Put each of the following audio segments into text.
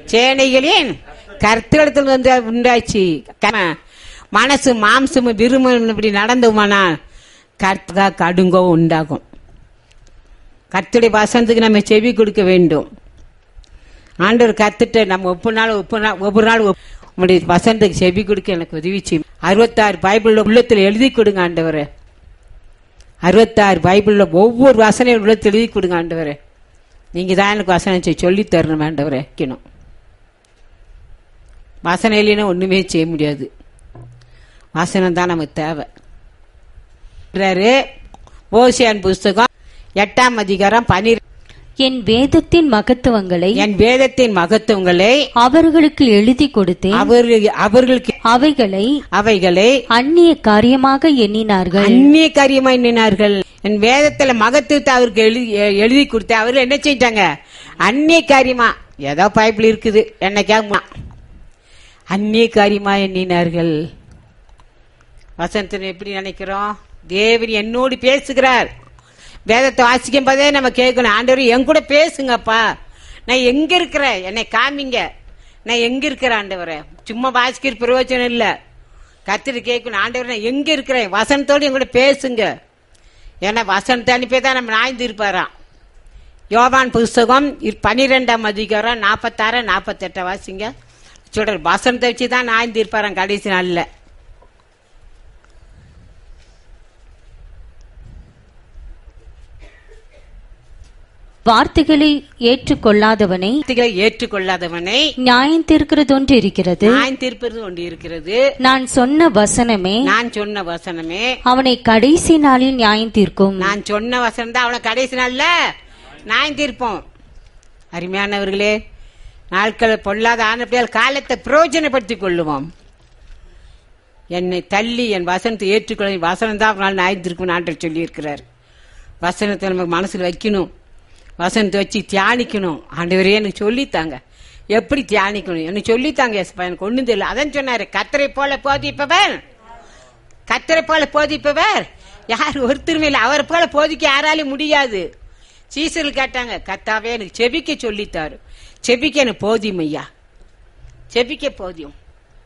சேனைகளின் கர்த்தரிடத்தில் வந்து உண்டாச்சு க- மனசு மாம்சம் விரும்பும் இப்படி நடந்தோமானால் கர்த்தா கடுங்கோ உண்டாகும் கர்த்தருடைய வசனத்துக்கு நம்ம செவி கொடுக்க வேண்டும் ஆண்டவர் கத்துட்டு நம்ம ஒவ்வொரு நாள் ஒவ்வொரு நாள் ஒவ்வொரு நாள் ஒப்- உம்முடைய வசனத்துக்கு செவி கொடுக்க எனக்கு உதவி செய்யும் அறுபத்தாறு பைபிள் உள்ளத்தில் எழுதி கொடுங்க ஆண்டவரே அறுபத்தாறு பைபிள்ல ஒவ்வொரு வசனையும் உள்ளத்தில் எழுதி கொடுங்க ஆண்டவரே நீங்க தான் எனக்கு வசனம் செய் சொல்லி தரணும் ஆண்டவரே வைக்கணும் வசனம் இல்லைன்னா ஒண்ணுமே செய்ய முடியாது வசனம் தான் நமக்கு தேவை சொல்றாரு, ஓசியான் புஸ்தகம் எட்டாம் அதிகாரம் பனிர் என் வேதத்தின் மகத்துவங்களை என் வேதத்தின் மகத்துவங்களை அவர்களுக்கு எழுதி கொடுத்தேன் அவர் அவர்களுக்கு அவைகளை அவைகளை அந்நிய காரியமாக எண்ணினார்கள் அந்நிய காரியமா எண்ணினார்கள் என் வேதத்துல மகத்துவத்தை அவருக்கு எழுதி எழுதி கொடுத்து அவர்கள் என்ன செஞ்சாங்க அந்நிய காரியமா ஏதோ பைபிள் இருக்குது என்னைக்கா அந்நிய காரியமா எண்ணினார்கள் வசந்தன் எப்படி நினைக்கிறோம் தேவன் என்னோடு பேசுகிறார் வேதத்தை வாசிக்கும் போதே நம்ம கேட்கணும் ஆண்டவர் என் கூட பேசுங்கப்பா நான் எங்க இருக்கிறேன் என்னை காமிங்க நான் எங்க இருக்கிறேன் ஆண்டவரே சும்மா வாசிக்கிற பிரயோஜனம் இல்ல கத்திரி கேட்கணும் ஆண்டவர் நான் எங்க இருக்கிறேன் வசனத்தோடு என் கூட பேசுங்க ஏன்னா வசனத்தை அனுப்பி தான் நம்ம நாய்ந்து இருப்பாராம் யோவான் புஸ்தகம் இர்- பன்னிரெண்டாம் அதிகாரம் நாற்பத்தாறு நாற்பத்தெட்டை வாசிங்க சொல்ற வசனத்தை வச்சு தான் நாய்ந்து இருப்பாராம் கடைசி நாள்ல வார்த்தைகளை ஏற்றுக்கொள்ளாதவனை வார்த்தைகளை ஏற்றுக்கொள்ளாதவனை நியாயம் தீர்க்கிறதொன்று இருக்கிறது நியாயம் தீர்ப்பது ஒன்று இருக்கிறது நான் சொன்ன வசனமே நான் சொன்ன வசனமே அவனை கடைசி நாளில் நியாயம் தீர்க்கும் நான் சொன்ன வசனம் தான் அவனை கடைசி நாள்ல நியாயம் தீர்ப்போம் அருமையானவர்களே நாட்களை பொல்லாத ஆனப்படியால் காலத்தை பிரயோஜனப்படுத்திக் கொள்ளுவோம் என்னை தள்ளி என் வசனத்தை ஏற்றுக்கொள்ள என் வசனம் தான் அவனால் நியாயம் தீர்க்கும் ஆண்டவர் சொல்லி இருக்கிறார் வசனத்தை நம்ம மனசுல வைக்கணும் வசனத்தை வச்சு தியானிக்கணும் ஆண்டவரே எனக்கு சொல்லித்தாங்க எப்படி தியானிக்கணும் எனக்கு சொல்லித்தாங்க எஸ்ப்பா எனக்கு ஒண்ணும் தெரியல அதான் சொன்னாரு கத்தரை போல போதிப்பவன் கத்தரை போல போதிப்பவர் யார் ஒருத்தருமே இல்லை அவரை போல போதிக்க யாராலையும் முடியாது சீசர்கள் கேட்டாங்க கத்தாவே எனக்கு செபிக்க சொல்லித்தாரு செபிக்க எனக்கு போதியும் ஐயா செபிக்க போதியும்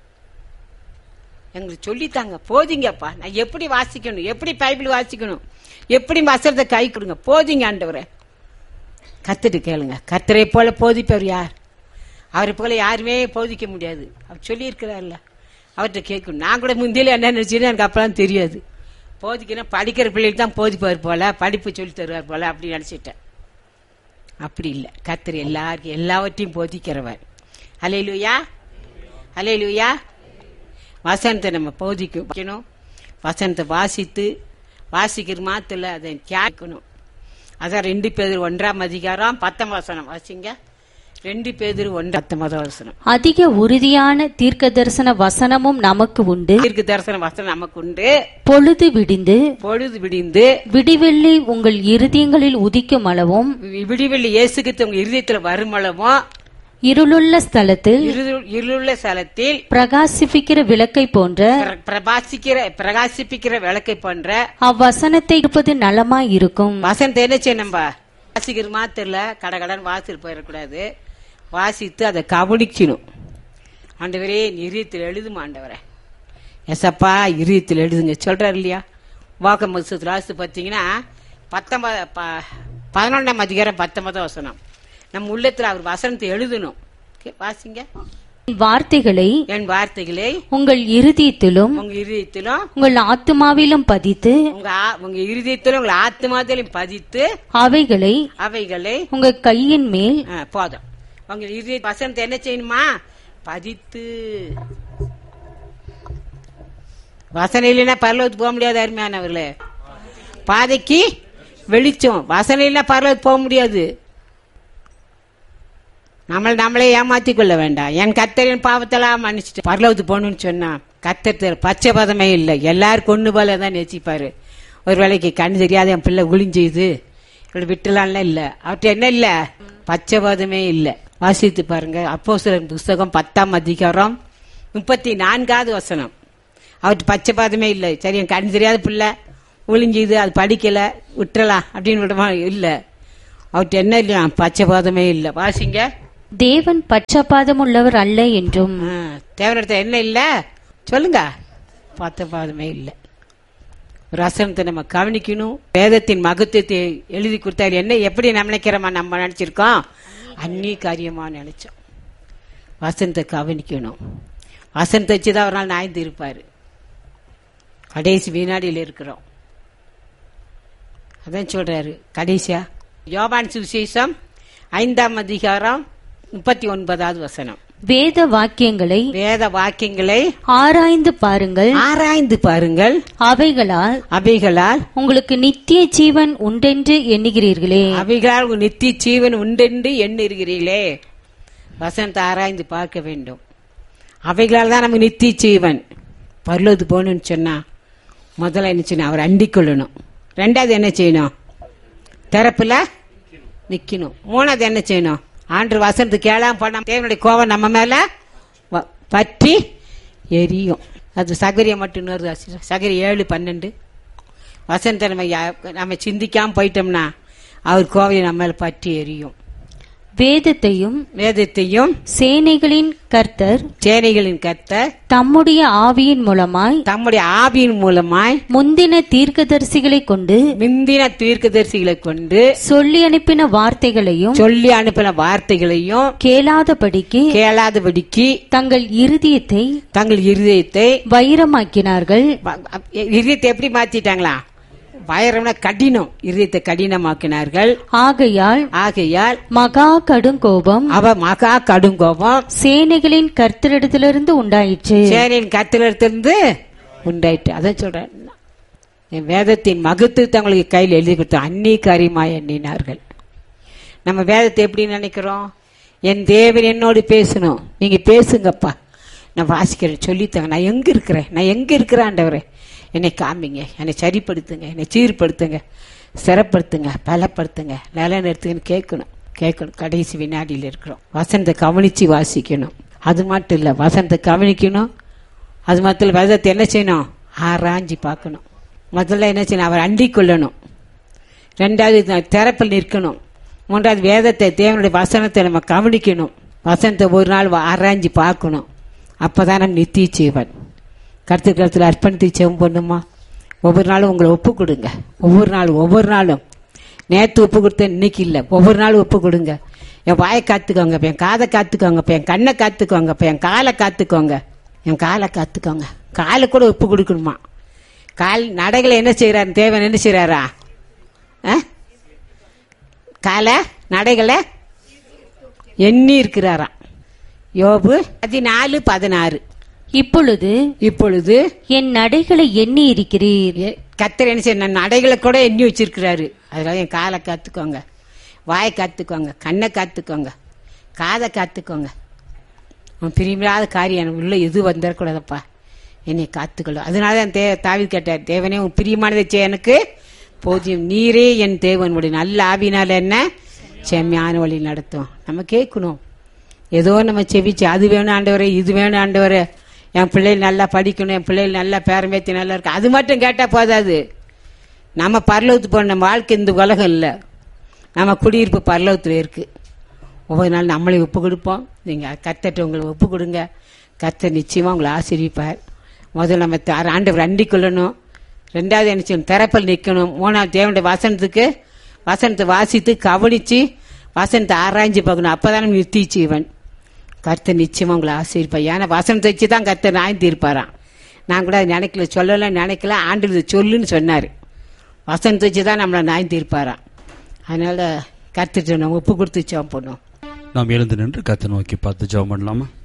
எங்களுக்கு சொல்லித்தாங்க போதிங்கப்பா நான் எப்படி வாசிக்கணும் எப்படி பைபிள் வாசிக்கணும் எப்படி வசனத்தை கை கொடுங்க போதிங்க ஆண்டவரே கத்துட்டு கேளுங்க கத்தரை போல போதிப்பவர் யார் அவரை போல யாருமே போதிக்க முடியாது அவர் சொல்லியிருக்கிறார்ல அவர்கிட்ட கேட்கணும் நான் கூட முந்தியில என்ன நினைச்சேன்னு எனக்கு அப்பெல்லாம் தெரியாது போதிக்கணும் படிக்கிற பிள்ளைக்கு தான் போதிப்பார் போல படிப்பு சொல்லி தருவார் போல அப்படி நினைச்சிட்டேன் அப்படி இல்லை கத்தர் எல்லாருக்கும் எல்லாவற்றையும் போதிக்கிறவர் அலையிலுயா அலையிலுயா வசனத்தை நம்ம போதிக்க வைக்கணும் வசனத்தை வாசித்து வாசிக்கிற மாத்துல அதை தியானிக்கணும் அதான் ரெண்டு பேர் ஒன்றாம் அதிகாரம் பத்தாம் வசனம் வாசிங்க ரெண்டு பேர் ஒன்று பத்தொன்பதாம் வசனம் அதிக உறுதியான தீர்க்க தரிசன வசனமும் நமக்கு உண்டு தீர்க்க தரிசன வசனம் நமக்கு உண்டு பொழுது விடிந்து பொழுது விடிந்து விடிவெள்ளி உங்கள் இருதயங்களில் உதிக்கும் அளவும் விடிவெள்ளி இயேசுக்கு உங்க இருதயத்துல வருமளவும் இருளுள்ள ஸ்தலத்தில் இருள்- இருளுள்ள ஸ்தலத்தில் பிரகாசிப்பிக்கிற விளக்கை போன்ற பிர- பிரகாசிக்கிற பிரகாசிப்பிக்கிற விளக்கை போன்ற அவ்வசனத்தை இருப்பது நலமாய் இருக்கும் வசனத்தை என்ன செய்யணும்பா வாசிக்கிற மாத்திரல கடகடன் வாசிட்டு போயிடக்கூடாது வாசித்து அதை கவனிக்கணும் ஆண்டவரே நீ இருதயத்தில் எழுதுமா ஆண்டவரே எசப்பா இருதயத்தில் எழுதுங்க சொல்றாரு இல்லையா வாக்க மசூத் ராசு பார்த்தீங்கன்னா பத்தொன்பது ப- பதினொன்றாம் அதிகாரம் பத்தொன்பதாம் வசனம் நம்ம உள்ளத்துல அவர் வசனத்தை எழுதணும் Okay, வாசிங்க என் வார்த்தைகளை என் வார்த்தைகளை உங்கள் இருதயத்திலும் உங்க இருதயத்திலும் உங்கள் ஆத்துமாவிலும் பதித்து உங்க ஆ- உங்க இருதயத்திலும் உங்க ஆத்மாத்திலும் பதித்து அவைகளை அவைகளை உங்க கையின் மேல் ஆ, போதும் உங்க இருதய வசனத்தை என்ன செய்யணுமா பதித்து வசனம் இல்லைன்னா பரலோகத்துக்கு போக முடியாது அருமையானவர்களே பாதைக்கு வெளிச்சம் வசனம் இல்லைன்னா பரலோகத்துக்கு போக முடியாது நம்மள நம்மளே ஏமாத்தி கொள்ள வேண்டாம் என் கத்தரின் பாவத்தெல்லாம் மன்னிச்சுட்டு பரலோகத்துக்கு போகணும்னு சொன்னா கத்தர் பச்சை பதமே இல்லை எல்லாரும் கொண்டு போல தான் நேசிப்பாரு ஒரு வேளைக்கு கண்ணு தெரியாத என் பிள்ளை குளிஞ்சுது இப்படி விட்டுலாம்லாம் இல்ல அவர்கிட்ட என்ன இல்ல பச்சை பதமே இல்ல வாசித்து பாருங்க அப்போ புஸ்தகம் பத்தாம் அதிகாரம் முப்பத்தி நான்காவது வசனம் அவர்கிட்ட பச்சை பாதமே இல்லை சரி என் கண் தெரியாத பிள்ளை ஒளிஞ்சுது அது படிக்கல விட்டுறலாம் அப்படின்னு விடமா இல்ல அவர்கிட்ட என்ன இல்லையா பச்சை பாதமே இல்லை வாசிங்க தேவன் பட்சபாதமுள்ளவர் அல்ல என்றும் ஆ, தேவனிடத்துல என்ன இல்ல சொல்லுங்க பார்த்த பாதமே இல்லை ஒரு வசனத்தை நம்ம கவனிக்கணும் வேதத்தின் மகத்துவத்தை எழுதி கொடுத்தாரு என்ன எப்படி நினைக்கிறோமா நம்ம நினைச்சிருக்கோம் அந்நிய காரியமா நினைச்சோம் வசனத்தை கவனிக்கணும் வசனத்தை வச்சுதான் ஒரு நாள் நாய்ந்து இருப்பாரு கடைசி வினாடியில் இருக்கிறோம் அதான் சொல்றாரு கடைசியா யோபான் சுவிசேஷம் ஐந்தாம் அதிகாரம் முப்பத்தி ஒன்பதாவது வசனம் வேத வாக்கியங்களை வேத வாக்கியங்களை ஆராய்ந்து பாருங்கள் ஆராய்ந்து பாருங்கள் அவைகளால் அவைகளால் உங்களுக்கு நித்திய ஜீவன் உண்டென்று எண்ணுகிறீர்களே அவைகளால் உங்கள் நித்திய ஜீவன் உண்டென்று எண்ணுகிறீர்களே வசனத்தை ஆராய்ந்து பார்க்க வேண்டும் அவைகளால் தான் நமக்கு நித்திய ஜீவன் பரலோது போகணும்னு சொன்னா முதல்ல என்ன செய்யணும் அவர் அண்டிக் கொள்ளணும் ரெண்டாவது என்ன செய்யணும் திறப்புல நிக்கணும் மூணாவது என்ன செய்யணும் ஆண்டு வசனத்து கேளாம பண்ண தேவனுடைய கோவம் நம்ம மேல வ- பற்றி எரியும் அது சகரியம் மட்டும் வருது சகரி ஏழு பன்னெண்டு வசனத்தை நம்ம யா- நம்ம சிந்திக்காம போயிட்டோம்னா அவர் கோவையை நம்ம மேல பற்றி எரியும் வேதத்தையும் வேதத்தையும் சேனைகளின் கர்த்தர் சேனைகளின் கர்த்தர் தம்முடைய ஆவியின் மூலமாய் தம்முடைய ஆவியின் மூலமாய் முந்தின தீர்க்கதரிசிகளை கொண்டு முந்தின தீர்க்கதரிசிகளை கொண்டு சொல்லி அனுப்பின வார்த்தைகளையும் சொல்லி அனுப்பின வார்த்தைகளையும் கேளாதபடிக்கு கேளாதபடிக்கு தங்கள் இருதயத்தை தங்கள் இருதயத்தை வைரமாக்கினார்கள் வ- அ- இருதயத்தை எப்படி மாத்திட்டாங்களா வைரம்னா கடினம் இருதயத்தை கடினமாக்கினார்கள் ஆகையால் ஆகையால் மகா கடுங்கோபம் அவ மகா கடுங்கோபம் சேனைகளின் கர்த்தரிடத்திலிருந்து உண்டாயிற்று சேனையின் கத்திலிருந்து உண்டாயிட்டு அதான் சொல்றேன் என் வேதத்தின் மகத்துவத்தை அவங்களுக்கு கையில் எழுதி கொடுத்தோம் அந்நீ காரியமாய் எண்ணினார்கள் நம்ம வேதத்தை எப்படி நினைக்கிறோம் என் தேவன் என்னோடு பேசணும் நீங்க பேசுங்கப்பா நான் வாசிக்கிறேன் சொல்லித்தாங்க நான் எங்க இருக்கிறேன் நான் எங்க இருக்கிறேன் ஆண்டவரே என்னை காமிங்க என்னை சரிப்படுத்துங்க என்னை சீர்படுத்துங்க சிறப்படுத்துங்க பலப்படுத்துங்க நில நிறுத்துங்கன்னு கேட்கணும் கேட்கணும் கடைசி வினாடியில் இருக்கிறோம் வசனத்தை கவனிச்சு வாசிக்கணும் அது மட்டும் இல்ல வசனத்தை கவனிக்கணும் அது மட்டும் இல்ல வேதத்தை என்ன செய்யணும் ஆராய்ஞ்சு பார்க்கணும் முதல்ல என்ன செய்யணும் அவர் அண்டிக் கொள்ளணும் ரெண்டாவது இந்த திறப்பில் நிற்கணும் மூன்றாவது வேதத்தை தேவனுடைய வசனத்தை நம்ம கவனிக்கணும் வசனத்தை ஒரு நாள் ஆராய்ஞ்சு பார்க்கணும் அப்பதான் நம்ம நித்திய ஜீவன் கருத்து கருத்தில் அர்ப்பணித்து செவம் பண்ணுமா ஒவ்வொரு நாளும் உங்களை ஒப்பு கொடுங்க ஒவ்வொரு நாளும் ஒவ்வொரு நாளும் நேற்று ஒப்பு கொடுத்த இன்னைக்கு இல்லை ஒவ்வொரு நாளும் ஒப்பு கொடுங்க என் வாயை காத்துக்கோங்க இப்ப என் காதை காத்துக்கோங்க இப்ப என் கண்ணை காத்துக்கோங்க இப்ப என் காலை காத்துக்கோங்க என் காலை காத்துக்கோங்க காலை கூட ஒப்பு கொடுக்கணுமா கால் நடைகளை என்ன செய்யறாரு தேவன் என்ன செய்யறாரா ஆ? காலை நடைகளை எண்ணி இருக்கிறாராம் யோபு பதினாலு பதினாறு இப்பொழுது இப்பொழுது என் நடைகளை எண்ணி இருக்கிறீர் ஏ- கர்த்தர் என்ன செய்ய நடைகளை கூட எண்ணி வச்சிருக்கிறாரு அதனால என் காலை காத்துக்கோங்க வாயை காத்துக்கோங்க கண்ணை காத்துக்கோங்க காதை காத்துக்கோங்க அவன் பிரியமில்லாத காரியம் எனக்கு உள்ள எது வந்துடக்கூடாதப்பா என்னை காத்துக்கொள்ளும் அதனால தான் தே தாவி கேட்டார் தேவனே உன் பிரியமானதை செய்ய எனக்கு போதியம் நீரே என் தேவனுடைய நல்ல ஆவினால என்ன செம்மையான வழி நடத்தும் நம்ம கேட்கணும் ஏதோ நம்ம செவிச்சு அது வேணும் ஆண்டவரே இது வேணும் ஆண்டவரே என் பிள்ளைகள் நல்லா படிக்கணும் என் பிள்ளைகள் நல்லா பேரம்பேத்தி நல்லா இருக்கு அது மட்டும் கேட்டா போதாது நம்ம பரலோகத்து போன நம்ம வாழ்க்கை இந்த உலகம் இல்லை நம்ம குடியிருப்பு பரலோகத்தில் இருக்கு ஒவ்வொரு நாள் நம்மளே ஒப்பு கொடுப்போம் நீங்கள் கத்தட்ட உங்களை ஒப்பு கொடுங்க கத்த நிச்சயமாக உங்களை ஆசிரிப்பார் முதல்ல நம்ம த- ஆண்டவர் அண்டிக் கொள்ளணும் ரெண்டாவது என்ன செய்யணும் திறப்பல் நிற்கணும் மூணாவது தேவனுடைய வசனத்துக்கு வசனத்தை வாசித்து கவனித்து வசனத்தை ஆராய்ஞ்சு பார்க்கணும் அப்போ தான் நம்ம நிறுத்தி ஜீவன் கர்த்தர் நிச்சயமா உங்களை ஆசீர்ப்பா ஏன்னா வசனத்தை வச்சு தான் கர்த்தர் நியாயம் தீர்ப்பாராம் நான் கூட அதை நினைக்கல சொல்லல நினைக்கல ஆண்டு இதை சொல்லுன்னு சொன்னார் வசனத்தை வச்சு தான் நம்மளை நியாயம் தீர்ப்பாராம் அதனால கர்த்தர் நம்ம ஒப்பு கொடுத்து ஜெபம் பண்ணுவோம் நாம் எழுந்து நின்று கத்தை நோக்கி பார்த்து ஜெபம் பண்ணலாமா